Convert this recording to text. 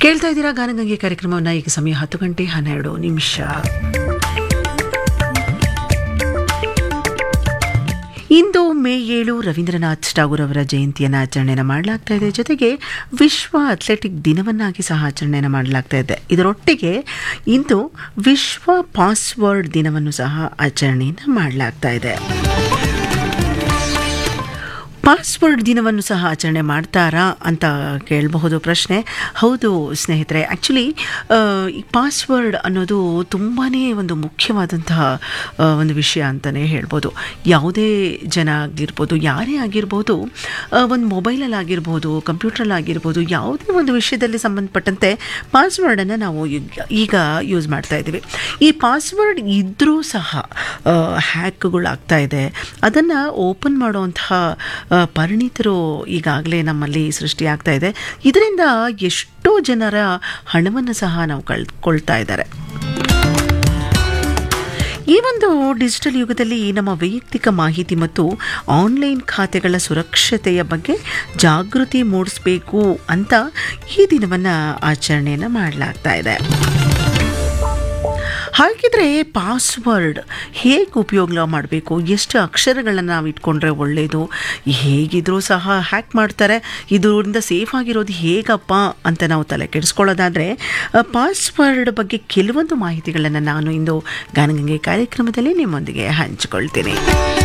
ಕೇಳ್ತಾ ಇದ್ದೀರಾ ಗಾನಗಂಗೆ ಕಾರ್ಯಕ್ರಮವನ್ನು ಈಗ ಸಮಯ ಹತ್ತು ಗಂಟೆ ಹನ್ನೆರಡು ನಿಮಿಷ ಇಂದು ಮೇ ಏಳು ರವೀಂದ್ರನಾಥ್ ಠಾಗೂರ್ ಅವರ ಜಯಂತಿಯನ್ನು ಆಚರಣೆಯನ್ನು ಮಾಡಲಾಗ್ತಾ ಇದೆ ಜೊತೆಗೆ ವಿಶ್ವ ಅಥ್ಲೆಟಿಕ್ ದಿನವನ್ನಾಗಿ ಸಹ ಆಚರಣೆಯನ್ನು ಮಾಡಲಾಗ್ತಾ ಇದೆ ಇದರೊಟ್ಟಿಗೆ ಇಂದು ವಿಶ್ವ ಪಾಸ್ವರ್ಡ್ ದಿನವನ್ನು ಸಹ ಆಚರಣೆಯನ್ನು ಮಾಡಲಾಗ್ತಾ ಇದೆ ಪಾಸ್ವರ್ಡ್ ದಿನವನ್ನು ಸಹ ಆಚರಣೆ ಮಾಡ್ತಾರಾ ಅಂತ ಕೇಳಬಹುದು ಪ್ರಶ್ನೆ ಹೌದು ಸ್ನೇಹಿತರೆ ಆ್ಯಕ್ಚುಲಿ ಈ ಪಾಸ್ವರ್ಡ್ ಅನ್ನೋದು ತುಂಬಾ ಒಂದು ಮುಖ್ಯವಾದಂತಹ ಆ, ಒಂದು ವಿಷಯ ಅಂತಲೇ ಹೇಳ್ಬೋದು ಯಾವುದೇ ಜನ ಆಗಿರ್ಬೋದು ಯಾರೇ ಆಗಿರ್ಬೋದು ಆ, ಒಂದು ಮೊಬೈಲಲ್ಲಿ ಆಗಿರ್ಬೋದು ಕಂಪ್ಯೂಟ್ರಲ್ಲಿ ಆಗಿರ್ಬೋದು ಯಾವುದೇ ಒಂದು ವಿಷಯದಲ್ಲಿ ಸಂಬಂಧಪಟ್ಟಂತೆ ಪಾಸ್ವರ್ಡನ್ನು ನಾವು ಈಗ- ಈಗ ಯೂಸ್ ಮಾಡ್ತಾ ಇದ್ದೀವಿ ಈ ಪಾಸ್ವರ್ಡ್ ಇದ್ದರೂ ಸಹ ಹ್ಯಾಕ್ಗಳಾಗ್ತಾ ಇದೆ ಅದನ್ನು ಓಪನ್ ಮಾಡುವಂತಹ ಆ, ಪರಿಣಿತರು ಈಗಾಗಲೇ ನಮ್ಮಲ್ಲಿ ಸೃಷ್ಟಿಯಾಗ್ತಾ ಇದೆ ಇದರಿಂದ ಎಷ್ಟೋ ಜನರ ಹಣವನ್ನು ಸಹ ನಾವು ಕಳ್ಕೊಳ್ತಾ ಇದ್ದಾರೆ ಈ ಒಂದು ಡಿಜಿಟಲ್ ಯುಗದಲ್ಲಿ ನಮ್ಮ ವೈಯಕ್ತಿಕ ಮಾಹಿತಿ ಮತ್ತು ಆನ್ಲೈನ್ ಖಾತೆಗಳ ಸುರಕ್ಷತೆಯ ಬಗ್ಗೆ ಜಾಗೃತಿ ಮೂಡಿಸಬೇಕು ಅಂತ ಈ ದಿನವನ್ನು ಆಚರಣೆಯನ್ನು ಮಾಡಲಾಗ್ತಾ ಇದೆ ಹಾಗಿದ್ರೆ ಪಾಸ್ವರ್ಡ್ ಹೇಗೆ ಉಪಯೋಗ ಮಾಡಬೇಕು ಎಷ್ಟು ಅಕ್ಷರಗಳನ್ನು ನಾವು ಇಟ್ಕೊಂಡ್ರೆ ಒಳ್ಳೆಯದು ಹೇಗಿದ್ರೂ ಸಹ ಹ್ಯಾಕ್ ಮಾಡ್ತಾರೆ ಇದರಿಂದ ಸೇಫ್ ಆಗಿರೋದು ಹೇಗಪ್ಪ ಅಂತ ನಾವು ತಲೆ ಕೆಡಿಸ್ಕೊಳ್ಳೋದಾದರೆ ಪಾಸ್ವರ್ಡ್ ಬಗ್ಗೆ ಕೆಲವೊಂದು ಮಾಹಿತಿಗಳನ್ನು ನಾನು ಇಂದು ಗಾನಗಂಗೆ ಕಾರ್ಯಕ್ರಮದಲ್ಲಿ ನಿಮ್ಮೊಂದಿಗೆ ಹಂಚಿಕೊಳ್ತೀನಿ